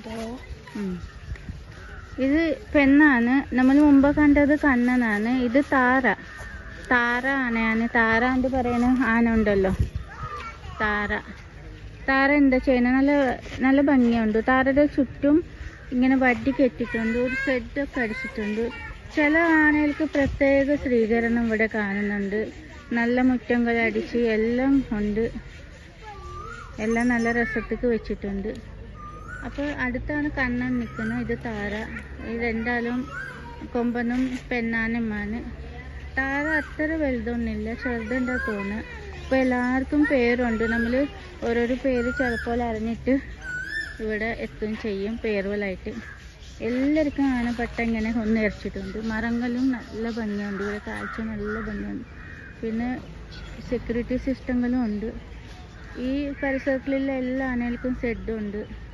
ഉം. ഇത് പെണ്ണാണ് നമ്മൾ മുമ്പ് കണ്ടത് കണ്ണനാണ് ഇത് താര താര ആനയാണ് താര എന്ന് പറയുന്ന ആന ഉണ്ടല്ലോ താര താര എന്താ ചെയ്യുന്നത് നല്ല നല്ല ഭംഗിയുണ്ട് താരയുടെ ചുറ്റും ഇങ്ങനെ വടി കെട്ടിയിട്ടുണ്ട് ഒരു സെഡൊക്കെ അടിച്ചിട്ടുണ്ട് ചില ആനകൾക്ക് പ്രത്യേക സ്വീകരണം ഇവിടെ കാണുന്നുണ്ട് നല്ല മുറ്റങ്ങൾ അടിച്ച് എല്ലാം ഉണ്ട് എല്ലാം നല്ല രസത്തേക്ക് വെച്ചിട്ടുണ്ട് അപ്പോൾ അടുത്താണ് കണ്ണൻ നിൽക്കുന്നത് ഇത് താര ഈ രണ്ടാളും കൊമ്പനും പെണ്ണാനുമാണ് താര അത്ര വലുതൊന്നുമില്ല ചെറുതുണ്ടാ തോന്നുന്നു അപ്പോൾ എല്ലാവർക്കും പേരുണ്ട് നമ്മൾ ഓരോരോ പേര് ചിലപ്പോൾ അറിഞ്ഞിട്ട് ഇവിടെ എത്തുകയും ചെയ്യും പേരുകളായിട്ട് എല്ലാവർക്കും ആനപ്പട്ട ഇങ്ങനെ ഒന്ന് ഇറച്ചിട്ടുണ്ട് മരങ്ങളും നല്ല ഭംഗിയുണ്ട് ഇവിടെ കാഴ്ച നല്ല ഭംഗിയുണ്ട് പിന്നെ സെക്യൂരിറ്റി സിസ്റ്റങ്ങളും ഉണ്ട് ഈ പരിസരത്തിലുള്ള എല്ലാ ആനകൾക്കും ഷെഡും ഉണ്ട്